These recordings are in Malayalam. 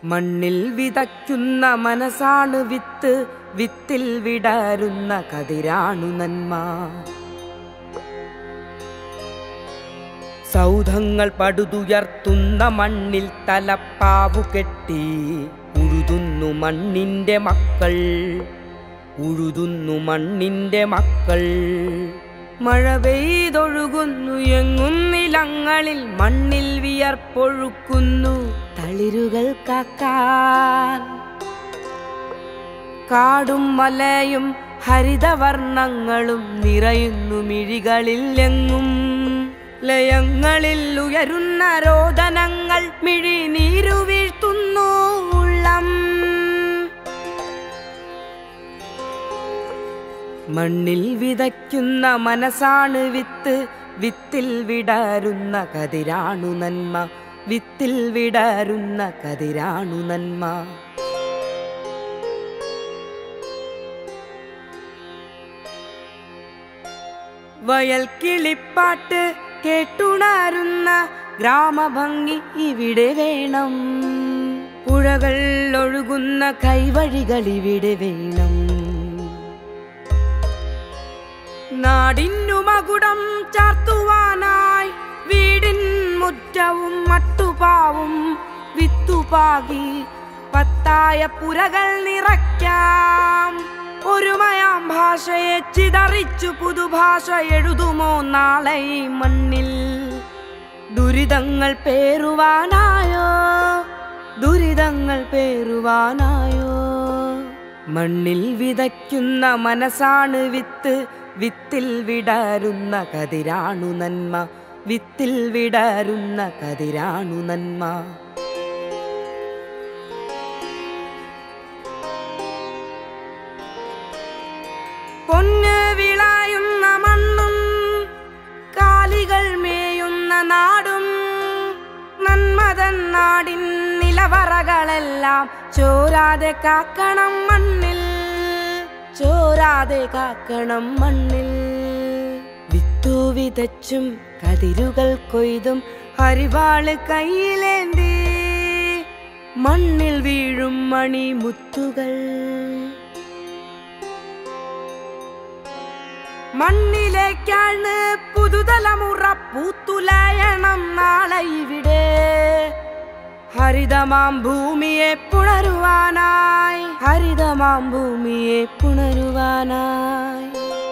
മണ്ണിൽ വിതയ്ക്കുന്ന മനസ്സാണ് വിത്ത് വിത്തിൽ വിടരുന്ന കതിരാണു നന്മ സൗധങ്ങൾ പടുതുയർത്തുന്ന മണ്ണിൽ തലപ്പാവു കെട്ടി ഉഴുതുന്നു മണ്ണിന്റെ മക്കൾ ഉഴുതുന്നു മണ്ണിന്റെ മക്കൾ മഴ പെയ്തൊഴുകുന്നു എങ്ങും നിലങ്ങളിൽ മണ്ണിൽ വിയർപ്പൊഴുക്കുന്നു തളിരുകൾ കാക്കാൻ കാടും മലയും ഹരിതവർണ്ണങ്ങളും നിറയുന്നു മിഴികളിൽ എങ്ങും ലയങ്ങളിൽ ഉയരുന്ന രോദനങ്ങൾ മിഴി നീരു വീഴ്ത്തുന്നു ഉള്ളം മണ്ണിൽ വിതയ്ക്കുന്ന മനസ്സാണ് വിത്ത് വിത്തിൽ വിടരുന്ന കതിരാണു നന്മ വിത്തിൽ വിടരുന്ന കതിരാണു നന്മ വയൽ കിളിപ്പാട്ട് കേട്ടുണരുന്ന ഗ്രാമഭംഗി ഇവിടെ വേണം പുഴകൾ ഒഴുകുന്ന കൈവഴികൾ ഇവിടെ വേണം നാടിന്നു മകുടം ചാർത്തുവാനായി വീടിൻ മുറ്റവും മട്ടുപാവും വിത്തുപാകി പത്തായ പുരകൾ നിറയ്ക്കാം ഒരുമയാം ഭാഷയെ ചിതറിച്ചു പുതുഭാഷ എഴുതുമോ നാളെ ഈ മണ്ണിൽ ദുരിതങ്ങൾ പേറുവാനായോ ദുരിതങ്ങൾ പേറുവാനായോ മണ്ണിൽ വിതയ്ക്കുന്ന മനസ്സാണ് വിത്ത് വിത്തിൽ വിടരുന്ന കതിരാണു നന്മ വിത്തിൽ വിടരുന്ന കതിരാണു നന്മ പൊന്ന് വിളയുന്ന മണ്ണും കാലികൾ മേയുന്ന നാടും നന്മതൻ നാടിൻ നിലവറകളെല്ലാം ചോരാതെ കാക്കണം മണ്ണിൽ ചോരാതെ കാക്കണം മണ്ണിൽ വിത്തു വിതച്ചും കതിരുകൾ കൊയ്തും ഹരിവാള് കയ്യിലേന്തി മണ്ണിൽ വീഴും മണിമുത്തുകൾ മണ്ണിലേക്കാണ് പുതുതലമുറ പൂത്തുലയണം നാളെ ഇവിടെ ഹരിതമാം ഭൂമിയെ പുണരുവാനായി ഹരിതമാം ഭൂമിയെ പുണരുവാനായി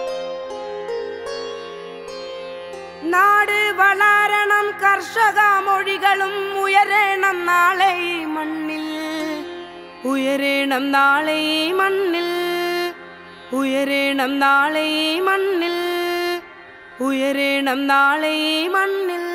നാട് വളരണം കർഷക മൊഴികളും ഉയരണം നാളെ ഈ മണ്ണിൽ ഉയരേണം നാളെ ഈ മണ്ണിൽ ഉയരേണം നാളെ ഈ മണ്ണിൽ ഉയരേണം നാളെ ഈ മണ്ണിൽ